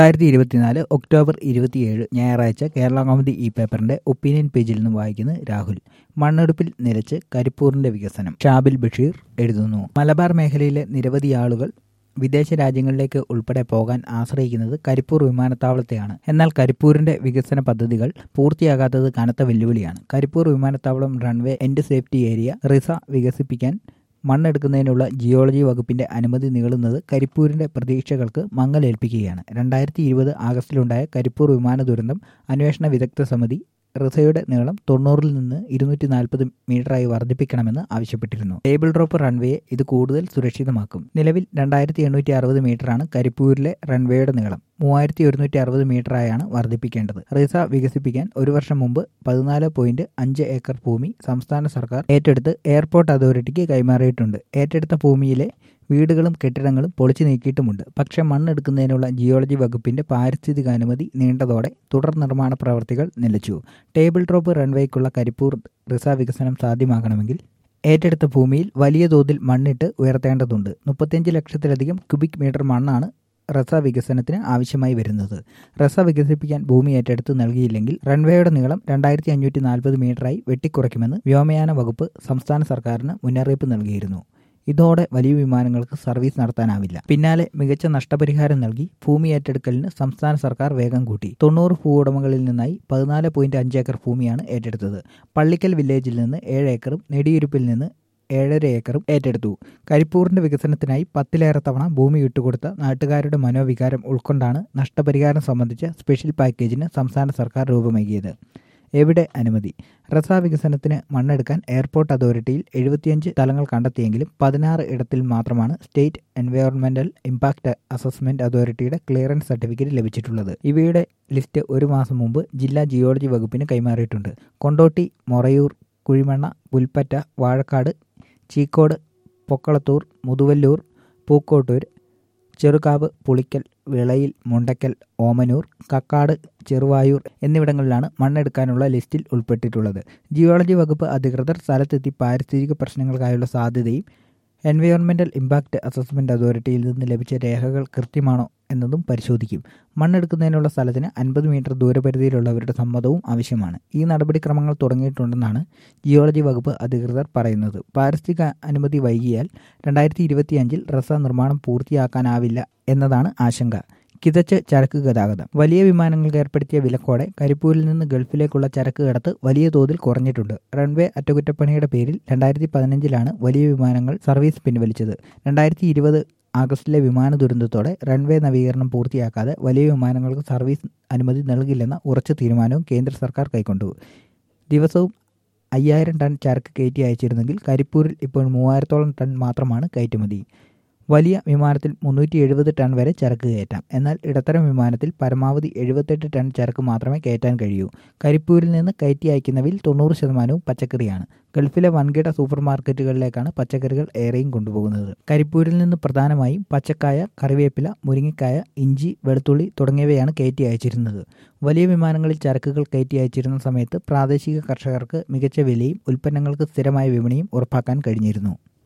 രണ്ടായിരത്തി ഇരുപത്തിനാല് ഒക്ടോബർ ഇരുപത്തിയേഴ് ഞായറാഴ്ച കേരള കൗമുദി ഈ പേപ്പറിന്റെ ഒപ്പീനിയൻ പേജിൽ നിന്ന് വായിക്കുന്നത് രാഹുൽ മണ്ണെടുപ്പിൽ നിലച്ച് കരിപ്പൂറിന്റെ വികസനം ഷാബിൽ ബഷീർ എഴുതുന്നു മലബാർ മേഖലയിലെ നിരവധി ആളുകൾ വിദേശ രാജ്യങ്ങളിലേക്ക് ഉൾപ്പെടെ പോകാൻ ആശ്രയിക്കുന്നത് കരിപ്പൂർ വിമാനത്താവളത്തെയാണ് എന്നാൽ കരിപ്പൂരിന്റെ വികസന പദ്ധതികൾ പൂർത്തിയാകാത്തത് കനത്ത വെല്ലുവിളിയാണ് കരിപ്പൂർ വിമാനത്താവളം runway end safety area RESA വികസിപ്പിക്കാൻ മണ്ണെടുക്കുന്നതിനുള്ള ജിയോളജി വകുപ്പിന്റെ അനുമതി നീളുന്നത് കരിപ്പൂരിന്റെ പ്രതീക്ഷകൾക്ക് മങ്ങലേൽപ്പിക്കുകയാണ് രണ്ടായിരത്തി ഇരുപത് ആഗസ്റ്റിലുണ്ടായ കരിപ്പൂർ വിമാന ദുരന്തം അന്വേഷണ വിദഗ്ധ സമിതി റിസയുടെ നീളം തൊണ്ണൂറിൽ നിന്ന് ഇരുന്നൂറ്റി നാൽപ്പത് മീറ്ററായി വർദ്ധിപ്പിക്കണമെന്ന് ആവശ്യപ്പെട്ടിരുന്നു ടേബിൾ ഡ്രോപ്പ് റൺവേയെ ഇത് കൂടുതൽ സുരക്ഷിതമാക്കും നിലവിൽ രണ്ടായിരത്തി എണ്ണൂറ്റി അറുപത് മീറ്ററാണ് കരിപ്പൂരിലെ റൺവേയുടെ നീളം മൂവായിരത്തി ഒരുന്നൂറ്റി അറുപത് മീറ്ററായാണ് വർദ്ധിപ്പിക്കേണ്ടത് റിസ വികസിപ്പിക്കാൻ ഒരു വർഷം മുമ്പ് പതിനാല് പോയിന്റ് അഞ്ച് ഏക്കർ ഭൂമി സംസ്ഥാന സർക്കാർ ഏറ്റെടുത്ത് എയർപോർട്ട് അതോറിറ്റിക്ക് കൈമാറിയിട്ടുണ്ട് ഏറ്റെടുത്ത ഭൂമിയിലെ വീടുകളും കെട്ടിടങ്ങളും പൊളിച്ചു നീക്കിയിട്ടുമുണ്ട് പക്ഷേ മണ്ണെടുക്കുന്നതിനുള്ള ജിയോളജി വകുപ്പിന്റെ പാരിസ്ഥിതിക അനുമതി നീണ്ടതോടെ തുടർ നിർമ്മാണ പ്രവർത്തികൾ നിലച്ചു ടേബിൾ ഡ്രോപ്പ് റൺവേക്കുള്ള കരിപ്പൂർ റിസ വികസനം സാധ്യമാകണമെങ്കിൽ ഏറ്റെടുത്ത ഭൂമിയിൽ വലിയ തോതിൽ മണ്ണിട്ട് ഉയർത്തേണ്ടതുണ്ട് മുപ്പത്തിയഞ്ച് ലക്ഷത്തിലധികം ക്യൂബിക് മീറ്റർ മണ്ണാണ് റസ വികസനത്തിന് ആവശ്യമായി വരുന്നത് റസ വികസിപ്പിക്കാൻ ഭൂമി ഏറ്റെടുത്ത് നൽകിയില്ലെങ്കിൽ റൺവേയുടെ നീളം രണ്ടായിരത്തി അഞ്ഞൂറ്റി നാൽപ്പത് മീറ്ററായി വെട്ടിക്കുറയ്ക്കുമെന്ന് വ്യോമയാന വകുപ്പ് സംസ്ഥാന സർക്കാരിന് മുന്നറിയിപ്പ് നൽകിയിരുന്നു ഇതോടെ വലിയ വിമാനങ്ങൾക്ക് സർവീസ് നടത്താനാവില്ല പിന്നാലെ മികച്ച നഷ്ടപരിഹാരം നൽകി ഭൂമി ഏറ്റെടുക്കലിന് സംസ്ഥാന സർക്കാർ വേഗം കൂട്ടി തൊണ്ണൂറ് ഭൂവുടമകളിൽ നിന്നായി പതിനാല് പോയിന്റ് അഞ്ച് ഏക്കർ ഭൂമിയാണ് ഏറ്റെടുത്തത് പള്ളിക്കൽ വില്ലേജിൽ നിന്ന് ഏഴ് ഏക്കറും നെടിയിരുപ്പിൽ നിന്ന് ഏഴര ഏക്കറും ഏറ്റെടുത്തു കരിപ്പൂരിന്റെ വികസനത്തിനായി പത്തിലേറെ തവണ ഭൂമി വിട്ടുകൊടുത്ത നാട്ടുകാരുടെ മനോവികാരം ഉൾക്കൊണ്ടാണ് നഷ്ടപരിഹാരം സംബന്ധിച്ച സ്പെഷ്യൽ പാക്കേജിന് സംസ്ഥാന സർക്കാർ രൂപമേകിയത് എവിടെ അനുമതി റസ വികസനത്തിന് മണ്ണെടുക്കാൻ എയർപോർട്ട് അതോറിറ്റിയിൽ എഴുപത്തിയഞ്ച് സ്ഥലങ്ങൾ കണ്ടെത്തിയെങ്കിലും പതിനാറ് ഇടത്തിൽ മാത്രമാണ് സ്റ്റേറ്റ് എൻവയോൺമെന്റൽ ഇമ്പാക്ട് അസസ്മെന്റ് അതോറിറ്റിയുടെ ക്ലിയറൻസ് സർട്ടിഫിക്കറ്റ് ലഭിച്ചിട്ടുള്ളത് ഇവയുടെ ലിസ്റ്റ് ഒരു മാസം മുമ്പ് ജില്ലാ ജിയോളജി വകുപ്പിന് കൈമാറിയിട്ടുണ്ട് കൊണ്ടോട്ടി മൊറയൂർ കുഴിമണ്ണ പുൽപ്പറ്റ വാഴക്കാട് ചീക്കോട് പൊക്കളത്തൂർ മുതുവല്ലൂർ പൂക്കോട്ടൂർ ചെറുകാവ് പുളിക്കൽ വിളയിൽ മുണ്ടക്കൽ ഓമനൂർ കക്കാട് ചെറുവായൂർ എന്നിവിടങ്ങളിലാണ് മണ്ണെടുക്കാനുള്ള ലിസ്റ്റിൽ ഉൾപ്പെട്ടിട്ടുള്ളത് ജിയോളജി വകുപ്പ് അധികൃതർ സ്ഥലത്തെത്തി പാരിസ്ഥിതിക പ്രശ്നങ്ങൾക്കായുള്ള സാധ്യതയും എൻവയോൺമെന്റൽ ഇമ്പാക്ട് അസസ്മെന്റ് അതോറിറ്റിയിൽ നിന്ന് ലഭിച്ച രേഖകൾ കൃത്യമാണോ എന്നതും പരിശോധിക്കും മണ്ണെടുക്കുന്നതിനുള്ള സ്ഥലത്തിന് അൻപത് മീറ്റർ ദൂരപരിധിയിലുള്ളവരുടെ സമ്മതവും ആവശ്യമാണ് ഈ നടപടിക്രമങ്ങൾ തുടങ്ങിയിട്ടുണ്ടെന്നാണ് ജിയോളജി വകുപ്പ് അധികൃതർ പറയുന്നത് പാരിസ്ഥിതിക അനുമതി വൈകിയാൽ രണ്ടായിരത്തി ഇരുപത്തിയഞ്ചിൽ റസ നിർമ്മാണം പൂർത്തിയാക്കാനാവില്ല എന്നതാണ് ആശങ്ക കിതച്ച് ചരക്ക് ഗതാഗതം വലിയ വിമാനങ്ങൾക്ക് ഏർപ്പെടുത്തിയ വിലക്കോടെ കരിപ്പൂരിൽ നിന്ന് ഗൾഫിലേക്കുള്ള ചരക്ക് കടത്ത് വലിയ തോതിൽ കുറഞ്ഞിട്ടുണ്ട് റൺവേ അറ്റകുറ്റപ്പണിയുടെ പേരിൽ രണ്ടായിരത്തി പതിനഞ്ചിലാണ് വലിയ വിമാനങ്ങൾ സർവീസ് പിൻവലിച്ചത് രണ്ടായിരത്തി ഇരുപത് ആഗസ്റ്റിലെ വിമാന ദുരന്തത്തോടെ റൺവേ നവീകരണം പൂർത്തിയാക്കാതെ വലിയ വിമാനങ്ങൾക്ക് സർവീസ് അനുമതി നൽകില്ലെന്ന ഉറച്ച തീരുമാനവും കേന്ദ്ര സർക്കാർ കൈക്കൊണ്ടു ദിവസവും അയ്യായിരം ടൺ ചരക്ക് കയറ്റി അയച്ചിരുന്നെങ്കിൽ കരിപ്പൂരിൽ ഇപ്പോൾ മൂവായിരത്തോളം ടൺ മാത്രമാണ് കയറ്റുമതി വലിയ വിമാനത്തിൽ മുന്നൂറ്റി എഴുപത് ടൺ വരെ ചരക്ക് കയറ്റാം എന്നാൽ ഇടത്തരം വിമാനത്തിൽ പരമാവധി എഴുപത്തെട്ട് ടൺ ചരക്ക് മാത്രമേ കയറ്റാൻ കഴിയൂ കരിപ്പൂരിൽ നിന്ന് കയറ്റി അയക്കുന്നവയിൽ തൊണ്ണൂറ് ശതമാനവും പച്ചക്കറിയാണ് ഗൾഫിലെ വൻകിട സൂപ്പർ മാർക്കറ്റുകളിലേക്കാണ് പച്ചക്കറികൾ ഏറെയും കൊണ്ടുപോകുന്നത് കരിപ്പൂരിൽ നിന്ന് പ്രധാനമായും പച്ചക്കായ കറിവേപ്പില മുരിങ്ങക്കായ ഇഞ്ചി വെളുത്തുള്ളി തുടങ്ങിയവയാണ് കയറ്റി അയച്ചിരുന്നത് വലിയ വിമാനങ്ങളിൽ ചരക്കുകൾ കയറ്റി അയച്ചിരുന്ന സമയത്ത് പ്രാദേശിക കർഷകർക്ക് മികച്ച വിലയും ഉൽപ്പന്നങ്ങൾക്ക് സ്ഥിരമായ വിപണിയും ഉറപ്പാക്കാൻ കഴിഞ്ഞിരുന്നു